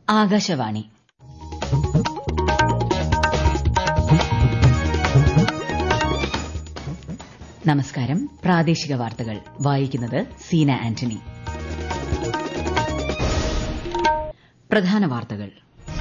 ആകാശവാണി നമസ്കാരം പ്രാദേശിക വാർത്തകൾ വായിക്കുന്നത് സീന ആന്റണി പ്രധാന വാർത്തകൾ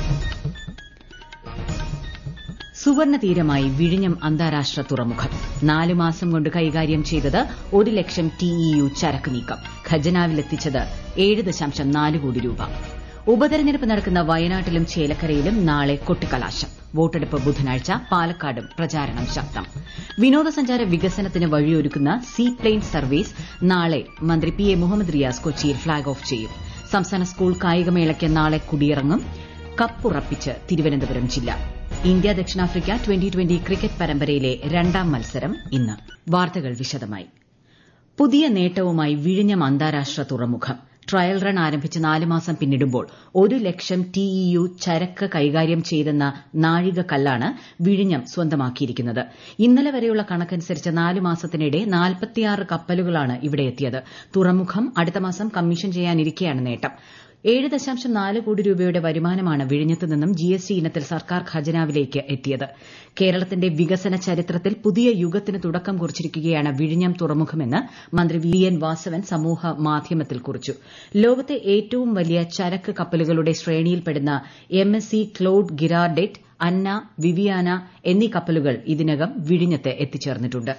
സുവർണ തീരമായി വിഴിഞ്ഞം അന്താരാഷ്ട്ര തുറമുഖം നാല് മാസം കൊണ്ട് കൈകാര്യം ചെയ്തത് ഒരു ലക്ഷം ടിഇയു ചരക്ക് നീക്കം ഖജനാവിലെത്തിച്ചത് ഏഴ് ദശാംശം നാല് കോടി രൂപ ഉപതെരഞ്ഞെടുപ്പ് നടക്കുന്ന വയനാട്ടിലും ചേലക്കരയിലും നാളെ കൊട്ടിക്കലാശം വോട്ടെടുപ്പ് ബുധനാഴ്ച പാലക്കാടും പ്രചാരണം ശക്തം വിനോദസഞ്ചാര വികസനത്തിന് വഴിയൊരുക്കുന്ന സീ പ്ലെയിൻ സർവീസ് നാളെ മന്ത്രി പി എ മുഹമ്മദ് റിയാസ് കൊച്ചിയിൽ ഫ്ളാഗ് ഓഫ് ചെയ്യും സംസ്ഥാന സ്കൂൾ കായികമേളയ്ക്ക് നാളെ കുടിയിറങ്ങും കപ്പുറപ്പിച്ച് തിരുവനന്തപുരം ജില്ല ഇന്ത്യ ദക്ഷിണാഫ്രിക്ക ട്വന്റി ട്വന്റി ക്രിക്കറ്റ് പരമ്പരയിലെ രണ്ടാം മത്സരം ഇന്ന് വാർത്തകൾ വിശദമായി പുതിയ നേട്ടവുമായി വിഴിഞ്ഞം അന്താരാഷ്ട്ര തുറമുഖം ട്രയൽ റൺ ആരംഭിച്ച് നാല് മാസം പിന്നിടുമ്പോൾ ഒരു ലക്ഷം ടിഇയു ചരക്ക് കൈകാര്യം ചെയ്തെന്ന നാഴികക്കല്ലാണ് വിഴിഞ്ഞം സ്വന്തമാക്കിയിരിക്കുന്നത് ഇന്നലെ വരെയുള്ള കണക്കനുസരിച്ച് നാല് മാസത്തിനിടെ നാൽപ്പത്തിയാറ് കപ്പലുകളാണ് ഇവിടെ എത്തിയത് തുറമുഖം അടുത്ത മാസം കമ്മീഷൻ ചെയ്യാനിരിക്കെയാണ് നേട്ടം ഏഴ് ദശാംശം നാല് കോടി രൂപയുടെ വരുമാനമാണ് വിഴിഞ്ഞത്ത് നിന്നും ജിഎസ്ടി ഇനത്തിൽ സർക്കാർ ഖജനാവിലേക്ക് എത്തിയത് കേരളത്തിന്റെ വികസന ചരിത്രത്തിൽ പുതിയ യുഗത്തിന് തുടക്കം കുറിച്ചിരിക്കുകയാണ് വിഴിഞ്ഞം തുറമുഖമെന്ന് മന്ത്രി വി എൻ വാസവൻ സമൂഹ മാധ്യമത്തിൽ കുറിച്ചു ലോകത്തെ ഏറ്റവും വലിയ ചരക്ക് കപ്പലുകളുടെ ശ്രേണിയിൽപ്പെടുന്ന M S C Claude Girardet Anna Viviana എന്നീ കപ്പലുകൾ ഇതിനകം വിഴിഞ്ഞത്ത് എത്തിച്ചേർന്നിട്ടുണ്ട്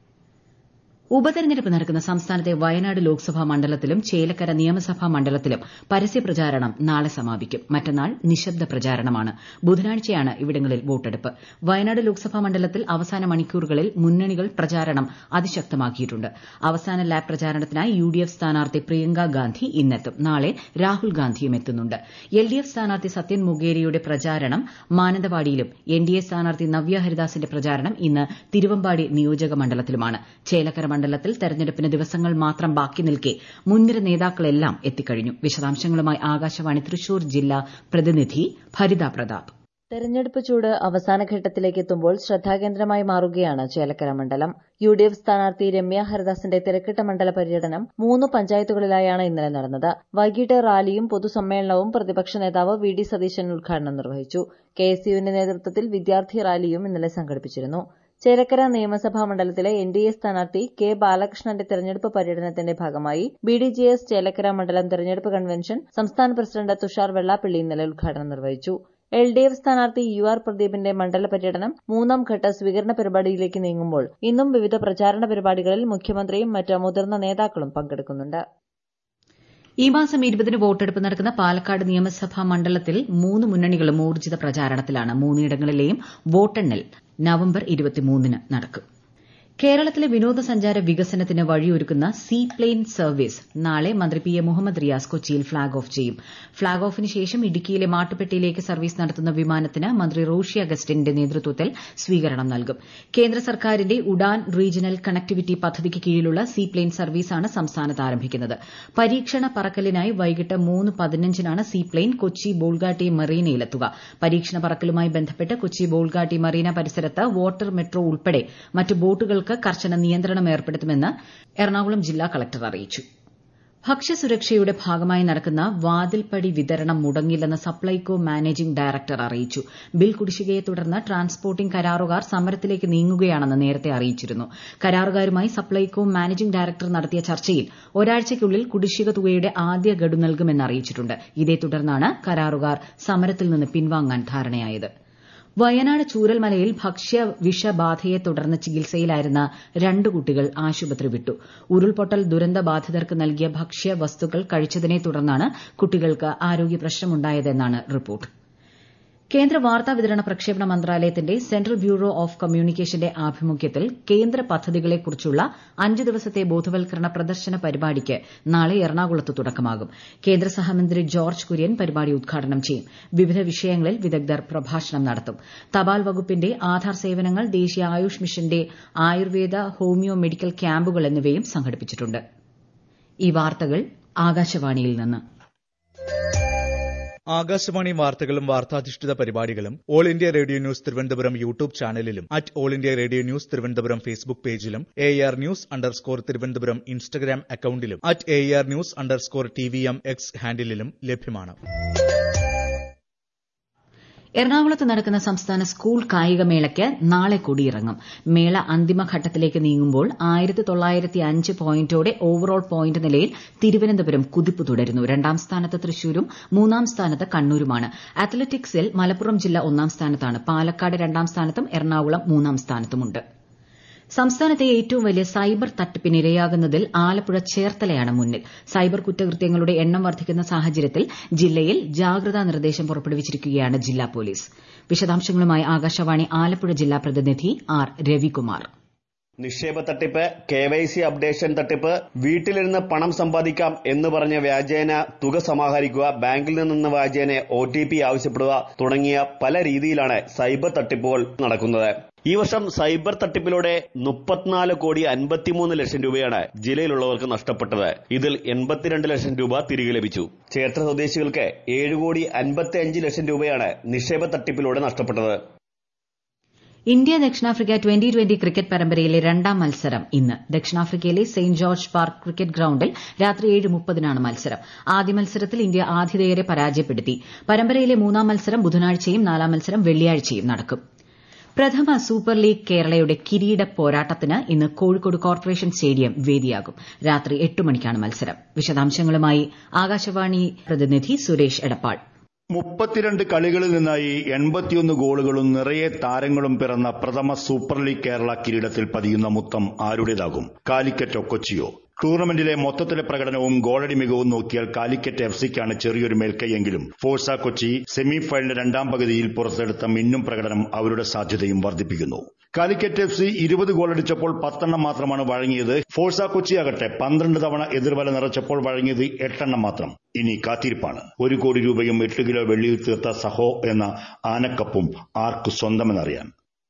ഉപതെരഞ്ഞെടുപ്പ് നടക്കുന്ന സംസ്ഥാനത്തെ വയനാട് ലോക്സഭാ മണ്ഡലത്തിലും ചേലക്കര നിയമസഭാ മണ്ഡലത്തിലും പരസ്യപ്രചാരണം നാളെ സമാപിക്കും മറ്റന്നാൾ നിശബ്ദ പ്രചാരണമാണ് ബുധനാഴ്ചയാണ് ഇവിടങ്ങളിൽ വോട്ടെടുപ്പ് വയനാട് ലോക്സഭാ മണ്ഡലത്തിൽ അവസാന മണിക്കൂറുകളിൽ മുന്നണികൾ പ്രചാരണം അതിശക്തമാക്കിയിട്ടുണ്ട് അവസാന ലാബ് പ്രചാരണത്തിനായി യു ഡി എഫ് സ്ഥാനാർത്ഥി പ്രിയങ്ക ഗാന്ധി ഇന്നെത്തും നാളെ രാഹുൽ ഗാന്ധിയും എത്തുന്നുണ്ട് എൽ ഡി എഫ് സ്ഥാനാർത്ഥി സത്യൻ മുഗേരിയുടെ പ്രചാരണം മാനന്തവാടിയിലും എൻ ഡി എ സ്ഥാനാർത്ഥി നവ്യ ഹരിദാസിന്റെ പ്രചാരണം ഇന്ന് തിരുവമ്പാടി നിയോജക മണ്ഡലത്തിലുമാണ് ചേലക്കര മണ്ഡലത്തിൽ തെരഞ്ഞെടുപ്പിന് ദിവസങ്ങൾ മാത്രം ബാക്കി നിൽക്കെ മുൻനിര നേതാക്കളെല്ലാം എത്തിക്കഴിഞ്ഞു വിശദാംശങ്ങളുമായി ആകാശവാണി തൃശൂർ ജില്ലാ പ്രതിനിധി ഭരിത പ്രതാപ് തെരഞ്ഞെടുപ്പ് ചൂട് അവസാന ഘട്ടത്തിലേക്ക് എത്തുമ്പോൾ ശ്രദ്ധാകേന്ദ്രമായി മാറുകയാണ് ചേലക്കര മണ്ഡലം യു ഡി എഫ് സ്ഥാനാർത്ഥി രമ്യ ഹരിദാസിന്റെ തിരക്കിട്ട മണ്ഡല പര്യടനം മൂന്ന് പഞ്ചായത്തുകളിലായാണ് ഇന്നലെ നടന്നത് വൈകിട്ട് റാലിയും പൊതുസമ്മേളനവും പ്രതിപക്ഷ നേതാവ് വി ഡി സതീശൻ ഉദ്ഘാടനം നിർവഹിച്ചു കെ എസ് യുവിന്റെ നേതൃത്വത്തിൽ വിദ്യാർത്ഥി റാലിയും ഇന്നലെ സംഘടിപ്പിച്ചിരുന്നു ചേലക്കര നിയമസഭാ മണ്ഡലത്തിലെ എൻ ഡി എ സ്ഥാനാർത്ഥി കെ ബാലകൃഷ്ണന്റെ തെരഞ്ഞെടുപ്പ് പര്യടനത്തിന്റെ ഭാഗമായി B D J S Chelakkara മണ്ഡലം തെരഞ്ഞെടുപ്പ് കൺവെൻഷൻ സംസ്ഥാന പ്രസിഡന്റ് തുഷാർ വെള്ളാപ്പള്ളി ഇന്നലെ ഉദ്ഘാടനം നിർവഹിച്ചു എൽ ഡി എഫ് സ്ഥാനാർത്ഥി യു ആർ പ്രദീപിന്റെ മണ്ഡല പര്യടനം മൂന്നാം ഘട്ട സ്വീകരണ പരിപാടിയിലേക്ക് നീങ്ങുമ്പോൾ ഇന്നും വിവിധ പ്രചാരണ പരിപാടികളിൽ മുഖ്യമന്ത്രിയും മറ്റ് മുതിർന്ന നേതാക്കളും പങ്കെടുക്കുന്നുണ്ട് ഈ മാസം ഇരുപതിന് വോട്ടെടുപ്പ് നടക്കുന്ന പാലക്കാട് നിയമസഭാ മണ്ഡലത്തിൽ മൂന്ന് മുന്നണികളും ഊർജ്ജിത പ്രചാരണത്തിലാണ് മൂന്നിടങ്ങളിലെയും വോട്ടെണ്ണൽ നവംബർ ഇരുപത്തിമൂന്നിന് നടക്കും കേരളത്തിലെ വിനോദസഞ്ചാര വികസനത്തിന് വഴിയൊരുക്കുന്ന സീ പ്ലെയിൻ സർവീസ് നാളെ മന്ത്രി പി എ മുഹമ്മദ് റിയാസ് കൊച്ചിയിൽ ഫ്ളാഗ് ഓഫ് ചെയ്യും ഫ്ളാഗ് ഓഫിന് ശേഷം ഇടുക്കിയിലെ മാട്ടുപ്പെട്ടിയിലേക്ക് സർവീസ് നടത്തുന്ന വിമാനത്തിന് മന്ത്രി റോഷി അഗസ്റ്റിന്റെ നേതൃത്വത്തിൽ സ്വീകരണം നൽകും കേന്ദ്ര സർക്കാരിന്റെ ഉഡാൻ റീജിയണൽ കണക്ടിവിറ്റി പദ്ധതിക്ക് കീഴിലുള്ള സീ പ്ലെയിൻ സർവീസാണ് സംസ്ഥാനത്ത് ആരംഭിക്കുന്നത് പരീക്ഷണ പറക്കലിനായി വൈകിട്ട് മൂന്ന് പതിനഞ്ചിനാണ് സീ പ്ലെയിൻ കൊച്ചി ബോൾഗാട്ടി മറീനയിലെത്തുക പരീക്ഷണ പറക്കലുമായി ബന്ധപ്പെട്ട് കൊച്ചി ബോൾഗാട്ടി മറീന പരിസരത്ത് വാട്ടർ മെട്രോ ഉൾപ്പെടെ മറ്റ് ബോട്ടുകൾ കർശന നിയന്ത്രണം ഏർപ്പെടുത്തുമെന്ന് എറണാകുളം ജില്ലാ കളക്ടർ അറിയിച്ചു ഭക്ഷ്യസുരക്ഷയുടെ ഭാഗമായി നടക്കുന്ന വാതിൽപ്പടി വിതരണം മുടങ്ങില്ലെന്ന് സപ്ലൈകോ മാനേജിംഗ് ഡയറക്ടർ അറിയിച്ചു ബിൽ കുടിശ്ശികയെ തുടർന്ന് ട്രാൻസ്പോർട്ടിംഗ് കരാറുകാർ സമരത്തിലേക്ക് നീങ്ങുകയാണെന്ന് നേരത്തെ അറിയിച്ചിരുന്നു കരാറുകാരുമായി സപ്ലൈകോ മാനേജിംഗ് ഡയറക്ടർ നടത്തിയ ചർച്ചയിൽ ഒരാഴ്ചയ്ക്കുള്ളിൽ കുടിശ്ശിക തുകയുടെ ആദ്യ ഗഡു നൽകുമെന്ന് അറിയിച്ചിട്ടുണ്ട് ഇതേ തുടർന്നാണ് കരാറുകാർ സമരത്തിൽ നിന്ന് പിൻവാങ്ങാൻ ധാരണയായത് വയനാട് ചൂരൽമലയിൽ ഭക്ഷ്യ വിഷബാധയെ തുടർന്ന് ചികിത്സയിലായിരുന്ന രണ്ട് കുട്ടികൾ ആശുപത്രി വിട്ടു ഉരുൾപൊട്ടൽ ദുരന്ത ബാധിതർക്ക് നൽകിയ ഭക്ഷ്യ വസ്തുക്കൾ കഴിച്ചതിനെ തുടർന്നാണ് കുട്ടികൾക്ക് ആരോഗ്യ പ്രശ്നമുണ്ടായതെന്നാണ് റിപ്പോർട്ട് കേന്ദ്ര വാർത്താവിതരണ പ്രക്ഷേപണ മന്ത്രാലയത്തിന്റെ സെൻട്രൽ ബ്യൂറോ ഓഫ് കമ്മ്യൂണിക്കേഷന്റെ ആഭിമുഖ്യത്തിൽ കേന്ദ്ര പദ്ധതികളെക്കുറിച്ചുള്ള അഞ്ച് ദിവസത്തെ ബോധവൽക്കരണ പ്രദർശന പരിപാടിക്ക് നാളെ എറണാകുളത്ത് തുടക്കമാകും കേന്ദ്ര സഹമന്ത്രി ജോർജ് കുര്യൻ പരിപാടി ഉദ്ഘാടനം ചെയ്യും വിവിധ വിഷയങ്ങളിൽ വിദഗ്ധർ പ്രഭാഷണം നടത്തും തപാൽ വകുപ്പിന്റെ ആധാർ സേവനങ്ങൾ ദേശീയ ആയുഷ് മിഷന്റെ ആയുർവേദ ഹോമിയോ മെഡിക്കൽ ക്യാമ്പുകൾ എന്നിവയും സംഘടിപ്പിച്ചിട്ടുണ്ട് ഈ വാർത്തകൾ ആകാശവാണിയിൽ നിന്ന് ആകാശവാണി വാർത്തകളും വാർത്താധിഷ്ഠിത പരിപാടികളും all India radio news Thiruvananthapuram YouTube ചാനലിലും at all India radio news Thiruvananthapuram Facebook പേജിലും A R news underscore Thiruvananthapuram Instagram അക്കൌണ്ടിലും at A R news underscore T V M X ഹാൻഡിലും ലഭ്യമാണ് എറണാകുളത്ത് നടക്കുന്ന സംസ്ഥാന സ്കൂൾ കായികമേളയ്ക്ക് നാളെ കൊടിയിറങ്ങും മേള അന്തിമഘട്ടത്തിലേക്ക് നീങ്ങുമ്പോൾ ആയിരത്തി തൊള്ളായിരത്തി അഞ്ച് പോയിന്റോടെ ഓവറോൾ പോയിന്റ് നിലയിൽ തിരുവനന്തപുരം കുതിപ്പ് തുടരുന്നു രണ്ടാം സ്ഥാനത്ത് തൃശൂരും മൂന്നാം സ്ഥാനത്ത് കണ്ണൂരുമാണ് അത്ലറ്റിക്സിൽ മലപ്പുറം ജില്ല ഒന്നാം സ്ഥാനത്താണ് പാലക്കാട് രണ്ടാം സ്ഥാനത്തും എറണാകുളം മൂന്നാം സ്ഥാനത്തുമുണ്ട് സംസ്ഥാനത്തെ ഏറ്റവും വലിയ സൈബർ തട്ടിപ്പിന് ഇരയാകുന്നതിൽ ആലപ്പുഴ ചേർത്തലയാണ് മുന്നിൽ സൈബർ കുറ്റകൃത്യങ്ങളുടെ എണ്ണം വർദ്ധിക്കുന്ന സാഹചര്യത്തിൽ ജില്ലയിൽ ജാഗ്രതാ നിർദ്ദേശം പുറപ്പെടുവിച്ചിരിക്കുകയാണ് ജില്ലാ പോലീസ് വിശദാംശങ്ങളുമായി ആകാശവാണി ആലപ്പുഴ ജില്ലാ പ്രതിനിധി ആർ രവികുമാർ നിക്ഷേപ തട്ടിപ്പ് കെ വൈ സി അപ്ഡേഷൻ തട്ടിപ്പ് വീട്ടിലിരുന്ന് പണം സമ്പാദിക്കാം എന്ന് പറഞ്ഞ വ്യാജേന തുക സമാഹരിക്കുക ബാങ്കിൽ നിന്ന് വ്യാജേന ഒ ടി പി ആവശ്യപ്പെടുക തുടങ്ങിയ പല രീതിയിലാണ് സൈബർ തട്ടിപ്പുകൾ നടക്കുന്നത് ഈ വർഷം സൈബർ തട്ടിപ്പിലൂടെ മുപ്പത്തിനാല് കോടി അൻപത്തിമൂന്ന് ലക്ഷം രൂപയാണ് ജില്ലയിലുള്ളവർക്ക് നഷ്ടപ്പെട്ടത് ഇതിൽ എൺപത്തിരണ്ട് ലക്ഷം രൂപ തിരികെ ലഭിച്ചു ചേർത്ത സ്വദേശികൾക്ക് ഏഴ് കോടി അൻപത്തി അഞ്ച് ലക്ഷം രൂപയാണ് നിക്ഷേപ തട്ടിപ്പിലൂടെ നഷ്ടപ്പെട്ടത് ഇന്ത്യ ദക്ഷിണാഫ്രിക്ക ട്വന്റി ട്വന്റി ക്രിക്കറ്റ് പരമ്പരയിലെ രണ്ടാം മത്സരം ഇന്ന് ദക്ഷിണാഫ്രിക്കയിലെ സെന്റ് ജോർജ് പാർക്ക് ക്രിക്കറ്റ് ഗ്രൌണ്ടിൽ രാത്രി ഏഴ് മുപ്പതിനാണ് മത്സരം ആദ്യ മത്സരത്തിൽ ഇന്ത്യ ആതിഥേയരെ പരാജയപ്പെടുത്തി പരമ്പരയിലെ മൂന്നാം മത്സരം ബുധനാഴ്ചയും നാലാം മത്സരം വെള്ളിയാഴ്ചയും നടക്കും പ്രഥമ സൂപ്പർ ലീഗ് കേരളയുടെ കിരീട പോരാട്ടത്തിന് ഇന്ന് കോഴിക്കോട് കോർപ്പറേഷൻ സ്റ്റേഡിയം വേദിയാകും രാത്രി എട്ട് മണിക്കാണ് മത്സരം വിശദാംശങ്ങളുമായി ആകാശവാണി പ്രതിനിധി സുരേഷ് എടപ്പാൾ മുപ്പത്തിരണ്ട് കളികളിൽ നിന്നായി എൺപത്തിയൊന്ന് ഗോളുകളും നിറയെ താരങ്ങളും പിറന്ന പ്രഥമ സൂപ്പർ ലീഗ് കേരള കിരീടത്തിൽ പതിയുന്ന മുത്തം ആരുടേതാകും കാലിക്കറ്റോ കൊച്ചിയോ ടൂർണമെന്റിലെ മൊത്തത്തിലെ പ്രകടനവും ഗോളടി മികവും നോക്കിയാൽ കാലിക്കറ്റ് എഫ് സിക്കാണ് ചെറിയൊരു മേൽക്കൈയെങ്കിലും ഫോഴ്സ കൊച്ചി സെമി ഫൈനലിന്റെ രണ്ടാം പകുതിയിൽ പുറത്തെടുത്ത മിന്നും പ്രകടനം അവരുടെ സാധ്യതയും വർദ്ധിപ്പിക്കുന്നു കാലിക്കറ്റ് എഫ് സി ഇരുപത് ഗോളടിച്ചപ്പോൾ പത്തെണ്ണം മാത്രമാണ് വഴങ്ങിയത് ഫോഴ്സ കൊച്ചിയാകട്ടെ പന്ത്രണ്ട് തവണ എതിർവല നിറച്ചപ്പോൾ വഴങ്ങിയത് എട്ടെണ്ണം മാത്രം ഇനി കാത്തിരിപ്പാണ് ഒരു കോടി രൂപയും എട്ട് കിലോ വെള്ളിയിൽ തീർത്ത സഹോ എന്ന ആനക്കപ്പും ആർക്ക് സ്വന്തമെന്നറിയാൻ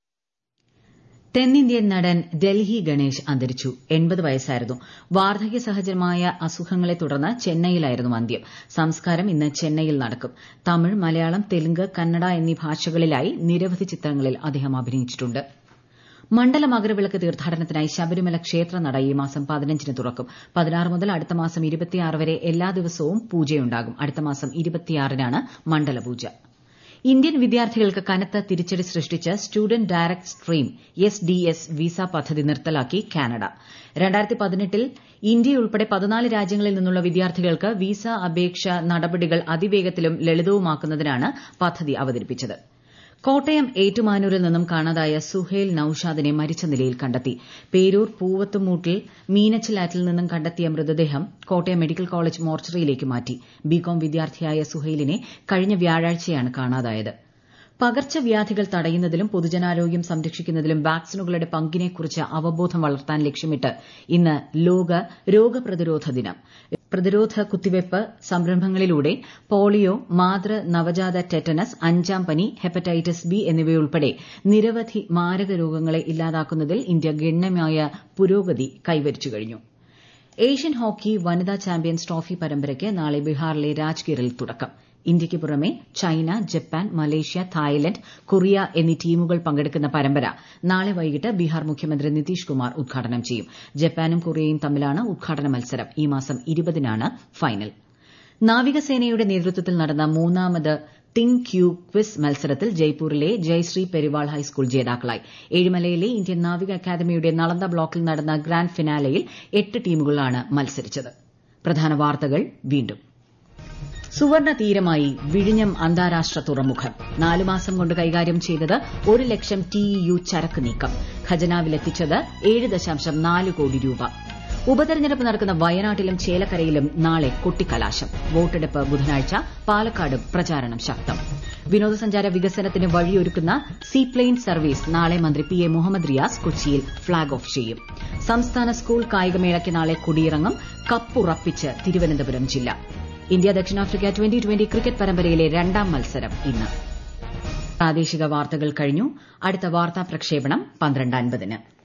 തെന്നിന്ത്യൻ നടൻ ഡൽഹി ഗണേശ് അന്തരിച്ചു എൺപത് വയസ്സായിരുന്നു വാർദ്ധക്യ സഹജമായ അസുഖങ്ങളെ തുടർന്ന് ചെന്നൈയിലായിരുന്നു അന്ത്യം സംസ്കാരം ഇന്ന് ചെന്നൈയിൽ നടക്കും തമിഴ് മലയാളം തെലുങ്ക് കന്നഡ എന്നീ ഭാഷകളിലായി നിരവധി ചിത്രങ്ങളിൽ അദ്ദേഹം അഭിനയിച്ചിട്ടുണ്ട് മണ്ഡല മകരവിളക്ക് തീർത്ഥാടനത്തിനായി ശബരിമല ക്ഷേത്രനട ഈ മാസം പതിനഞ്ചിന് തുറക്കും പതിനാറ് മുതൽ അടുത്ത മാസം ഇരുപത്തിയാറ് വരെ എല്ലാ ദിവസവും പൂജയുണ്ടാകും അടുത്ത മാസം ഇരുപത്തിയാറിനാണ് മണ്ഡലപൂജ ഇന്ത്യൻ വിദ്യാർത്ഥികൾക്ക് കനത്ത തിരിച്ചടി സൃഷ്ടിച്ച് student direct stream S D S visa പദ്ധതി നിർത്തലാക്കി കാനഡ രണ്ടായിരത്തി പതിനെട്ടിൽ ഇന്ത്യയുൾപ്പെടെ പതിനാല് രാജ്യങ്ങളിൽ നിന്നുള്ള വിദ്യാർത്ഥികൾക്ക് വിസ അപേക്ഷ നടപടികൾ അതിവേഗത്തിലും ലളിതവുമാക്കുന്നതിനാണ് പദ്ധതി അവതരിപ്പിച്ചത് കോട്ടയം ഏറ്റുമാനൂരിൽ നിന്നും കാണാതായ സുഹേൽ നൌഷാദിനെ മരിച്ച നിലയിൽ കണ്ടെത്തി പേരൂർ പൂവത്തുമൂട്ടിൽ മീനച്ചിലാറ്റിൽ നിന്നും കണ്ടെത്തിയ മൃതദേഹം കോട്ടയം മെഡിക്കൽ കോളേജ് മോർച്ചറിയിലേക്ക് മാറ്റി ബികോം വിദ്യാർത്ഥിയായ സുഹൈലിനെ കഴിഞ്ഞ വ്യാഴാഴ്ചയാണ് കാണാതായത് പകർച്ചവ്യാധികൾ തടയുന്നതിലും പൊതുജനാരോഗ്യം സംരക്ഷിക്കുന്നതിലും വാക്സിനുകളുടെ പങ്കിനെക്കുറിച്ച് അവബോധം വളർത്താൻ ലക്ഷ്യമിട്ട് ഇന്ന് ലോക രോഗപ്രതിരോധ ദിനം പ്രതിരോധ കുത്തിവയ്പ്പ് സംരംഭങ്ങളിലൂടെ പോളിയോ മാതൃ നവജാത ടെറ്റനസ് അഞ്ചാം പനി ഹെപ്പറ്റൈറ്റിസ് ബി എന്നിവയുൾപ്പെടെ നിരവധി മാരക രോഗങ്ങളെ ഇല്ലാതാക്കുന്നതിൽ ഇന്ത്യ ഗണ്യമായ പുരോഗതി കൈവരിച്ചു കഴിഞ്ഞു ഏഷ്യൻ ഹോക്കി വനിതാ ചാമ്പ്യൻസ് ട്രോഫി പരമ്പരയ്ക്ക് നാളെ ബീഹാറിലെ രാജ്ഗീറിൽ തുടക്കം ഇന്ത്യയ്ക്ക് പുറമെ China Japan Malaysia Thailand Korea എന്നീ ടീമുകൾ പങ്കെടുക്കുന്ന പരമ്പര നാളെ വൈകിട്ട് ബീഹാർ മുഖ്യമന്ത്രി നിതീഷ് കുമാർ ഉദ്ഘാടനം ചെയ്യും ജപ്പാനും കൊറിയയും തമ്മിലാണ് ഉദ്ഘാടന മത്സരം ഈ മാസം ഇരുപതിനാണ് ഫൈനൽ നാവികസേനയുടെ നേതൃത്വത്തിൽ നടന്ന മൂന്നാമത് തിങ് ക്യൂ ക്വിസ് മത്സരത്തിൽ ജയ്പൂരിലെ ജയശ്രീ പെരിവാൾ ഹൈസ്കൂൾ ജേതാക്കളായി ഏഴിമലയിലെ ഇന്ത്യൻ നാവിക അക്കാദമിയുടെ നളന്ദ ബ്ലോക്കിൽ നടന്ന ഗ്രാൻഡ് ഫിനാലെയിൽ എട്ട് ടീമുകളാണ് മത്സരിച്ചത് പ്രധാന വാർത്തകൾ വീണ്ടും സുവർണ തീരമായി വിഴിഞ്ഞം അന്താരാഷ്ട്ര തുറമുഖം നാലു മാസം കൊണ്ട് കൈകാര്യം ചെയ്തത് ഒരു ലക്ഷം ടിഇയു ചരക്ക് നീക്കം ഖജനാവിലെത്തിച്ചത് ഏഴ് ദശാംശം നാല് കോടി രൂപ ഉപതെരഞ്ഞെടുപ്പ് നടക്കുന്ന വയനാട്ടിലും ചേലക്കരയിലും നാളെ കൊട്ടിക്കലാശം വോട്ടെടുപ്പ് ബുധനാഴ്ച പാലക്കാടും പ്രചാരണം ശക്തം വിനോദസഞ്ചാര വികസനത്തിന് വഴിയൊരുക്കുന്ന സീപ്ലെയിൻ സർവീസ് നാളെ മന്ത്രി പി എ മുഹമ്മദ് റിയാസ് കൊച്ചിയിൽ ഫ്ളാഗ് ഓഫ് ചെയ്യും സംസ്ഥാന സ്കൂൾ കായികമേളയ്ക്ക് നാളെ കൊടിയിറങ്ങും കപ്പുറപ്പിച്ച് തിരുവനന്തപുരം ജില്ല ഇന്ത്യ ദക്ഷിണാഫ്രിക്ക ട്വന്റി ട്വന്റി ക്രിക്കറ്റ് പരമ്പരയിലെ രണ്ടാം മത്സരം ഇന്ന് പ്രാദേശിക വാർത്തകൾ കഴിഞ്ഞു അടുത്ത വാർത്താ പ്രക്ഷേപണം പന്ത്രണ്ട് അൻപതിന്